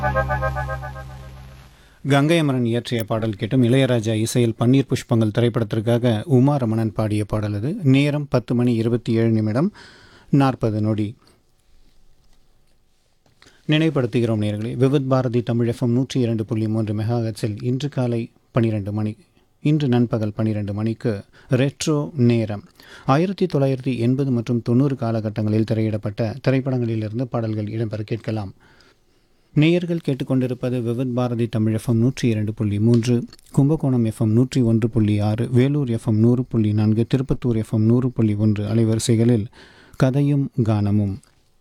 கங்கை அமரன் இயற்றிய பாடல் கேட்டும் இளையராஜா இசையில் பன்னீர் புஷ்பங்கள் திரைப்படத்திற்காக உமா ரமணன் பாடிய பாடல் அது நேரம் பத்து மணி இருபத்தி ஏழு நிமிடம் நாற்பது நொடி நினைவுபடுத்துகிறோம் நேர்களே விவித் பாரதி தமிழ் எஃப்எம் நூற்றி இரண்டு புள்ளி மூன்று மெகாஹெட்ஸில் இன்று காலை பன்னிரெண்டு மணி இன்று நண்பகல் பன்னிரெண்டு மணிக்கு ரெட்ரோ நேரம் ஆயிரத்தி தொள்ளாயிரத்தி எண்பது மற்றும் தொண்ணூறு காலகட்டங்களில் திரையிடப்பட்ட திரைப்படங்களிலிருந்து பாடல்கள் இடம்பெற கேட்கலாம் நேயர்கள் கேட்டுக்கொண்டிருப்பது விவித் பாரதி தமிழ் எஃப்எம் நூற்றி இரண்டு புள்ளி மூன்று கும்பகோணம் எஃப்எம் நூற்றி ஒன்று புள்ளி ஆறு வேலூர் எஃப்எம் நூறு புள்ளி நான்கு திருப்பத்தூர் எஃப்எம் நூறு புள்ளி ஒன்று அலைவரிசைகளில் கதையும் கானமும்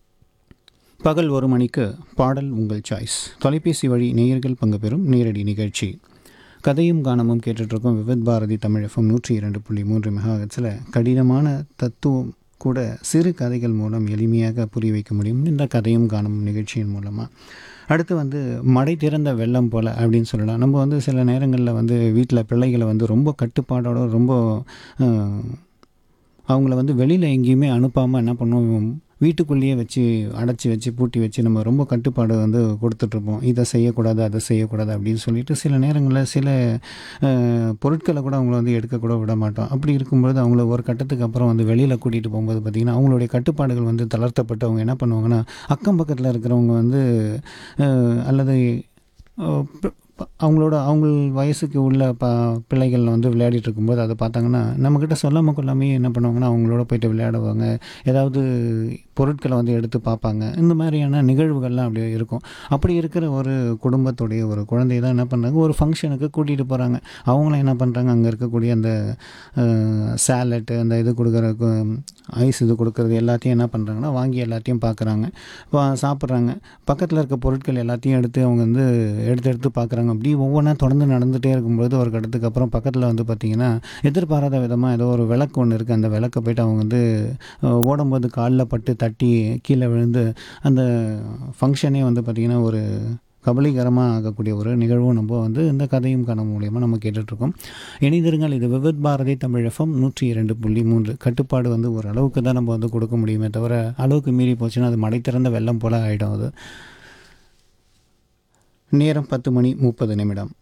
பகல் ஒரு மணிக்கு பாடல் உங்கள் சாய்ஸ் தொலைபேசி வழி நேயர்கள் பங்கு பெறும் நேரடி நிகழ்ச்சி கதையும் கானமும் கேட்டுட்ருக்கோம் விவித் பாரதி தமிழ் எஃப்எம் நூற்றி இரண்டு புள்ளி மூன்று மெகாஹெட்ஸில் கடினமான தத்துவம் கூட சிறு கதைகள் மூலம் எளிமையாக புரிய வைக்க முடியும் இந்த கதையும் காணும் நிகழ்ச்சியின் மூலமாக அடுத்து வந்து மடை திறந்த வெள்ளம் போல் அப்படின்னு சொல்லலாம் நம்ம வந்து சில நேரங்களில் வந்து வீட்டில் பிள்ளைகளை வந்து ரொம்ப கட்டுப்பாடோட ரொம்ப அஹ், அவங்கள வந்து வெளியில் எங்கேயுமே அனுப்பாமல் என்ன பண்ணுவோம் வீட்டுக்குள்ளேயே வச்சு அடைச்சி வச்சு பூட்டி வச்சு நம்ம ரொம்ப கட்டுப்பாடு வந்து கொடுத்துட்ருப்போம் இதை செய்யக்கூடாது அதை செய்யக்கூடாது அப்படின்னு சொல்லிட்டு சில நேரங்களில் சில அஹ், பொருட்களை கூட அவங்கள வந்து எடுக்கக்கூட விட மாட்டோம் அப்படி இருக்கும்பொழுது அவங்கள ஒரு கட்டத்துக்கு அப்புறம் வந்து வெளியில் கூட்டிகிட்டு போகும்போது பார்த்திங்கன்னா அவங்களுடைய கட்டுப்பாடுகள் வந்து தளர்த்தப்பட்டு அவங்க என்ன பண்ணுவாங்கன்னா அக்கம் பக்கத்தில் இருக்கிறவங்க வந்து அஹ், அல்லது அஹ், ப- ப- அவங்களோட அவங்க வயசுக்கு உள்ள ப பிள்ளைகள் வந்து விளையாடிட்டு இருக்கும்போது அதை பார்த்தாங்கன்னா நம்மக்கிட்ட சொல்லாமல் கொள்ளாமே என்ன பண்ணுவாங்கன்னா அவங்களோட போயிட்டு விளையாடுவாங்க ஏதாவது பொருட்களை வந்து எடுத்து பார்ப்பாங்க இந்த மாதிரியான நிகழ்வுகள்லாம் அப்படி இருக்கும் அப்படி இருக்கிற ஒரு குடும்பத்துடைய ஒரு குழந்தைய தான் என்ன பண்ணுறாங்க ஒரு ஃபங்க்ஷனுக்கு கூட்டிகிட்டு போகிறாங்க அவங்களும் என்ன பண்ணுறாங்க அங்கே இருக்கக்கூடிய அந்த சேலட்டு அந்த இது கொடுக்குற ஐஸ் இது கொடுக்குறது எல்லாத்தையும் என்ன பண்ணுறாங்கன்னா வாங்கி எல்லாத்தையும் பார்க்குறாங்க சாப்பிட்றாங்க பக்கத்தில் இருக்க பொருட்கள் எல்லாத்தையும் எடுத்து அவங்க வந்து எடுத்து எடுத்து பார்க்குறாங்க அப்படி ஒவ்வொன்றா தொடர்ந்து நடந்துகிட்டே இருக்கும்பொழுது ஒரு கட்டத்துக்கு அப்புறம் பக்கத்தில் வந்து பார்த்திங்கன்னா எதிர்பாராத விதமாக ஏதோ ஒரு விளக்கு ஒன்று இருக்குது அந்த விளக்கை போயிட்டு அவங்க வந்து அஹ், ஓடும்போது காலில் பட்டு தட்டி கீழே விழுந்து அந்த ஃபங்க்ஷனே வந்து பார்த்திங்கன்னா ஒரு கபலீகரமாக ஆகக்கூடிய ஒரு நிகழ்வும் நம்ம வந்து இந்த கதையும் கனவு மூலியமாக நம்ம கேட்டுட்ருக்கோம் இணைந்திருங்கள் இது விவித் பாரதி தமிழ் எஃப்எம் நூற்றி இரண்டு புள்ளி மூன்று கட்டுப்பாடு வந்து ஒரு அளவுக்கு தான் நம்ம வந்து கொடுக்க முடியுமே தவிர அளவுக்கு மீறி போச்சுன்னா அது மடை திறந்த வெள்ளம் போல ஆகிடும் அது நேரம் பத்து மணி முப்பது நிமிடம்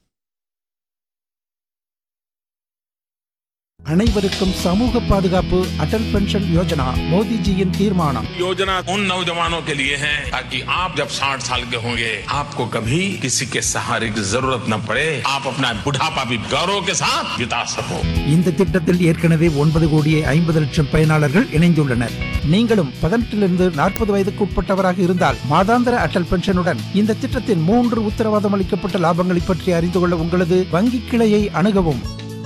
அனைவருக்கும் சமூக பாதுகாப்பு அடல் பென்ஷன் யோஜனா மோடிஜியின் தீர்மானம் योजना उन नौजवानों के लिए है ताकि आप जब 60 साल के होंगे आपको कभी किसी के सहारे की जरूरत न पड़े आप अपना बुढ़ापा भी गौरव के साथ बिता सको இந்த திட்டத்தில் ஏற்கனவே ஒன்பது கோடியே ஐம்பது லட்சம் பயனாளர்கள் இணைந்துள்ளனர் நீங்களும் பதினெட்டிலிருந்து நாற்பது வயதுக்கு உட்பட்டவராக இருந்தால் மாதாந்திர அடல் பென்ஷனுடன் இந்த திட்டத்தின் மூன்று உத்தரவாதம் அளிக்கப்பட்ட லாபங்களை பற்றி அறிந்து கொள்ள உங்களது வங்கி கிளையை அணுகவும்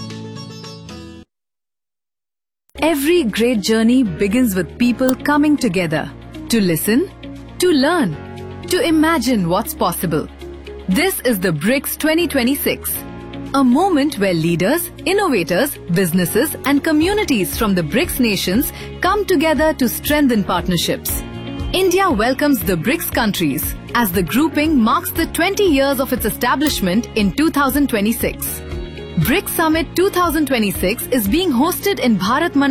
Every great journey begins with people coming together to listen, to learn, to imagine what's possible. This is the BRICS 2026, a moment where leaders, innovators, businesses, and communities from the BRICS nations come together to strengthen partnerships. India welcomes the BRICS countries as the grouping marks the 20 years of its establishment in 2026. BRICS Summit 2026 is being hosted in Bharat Mandap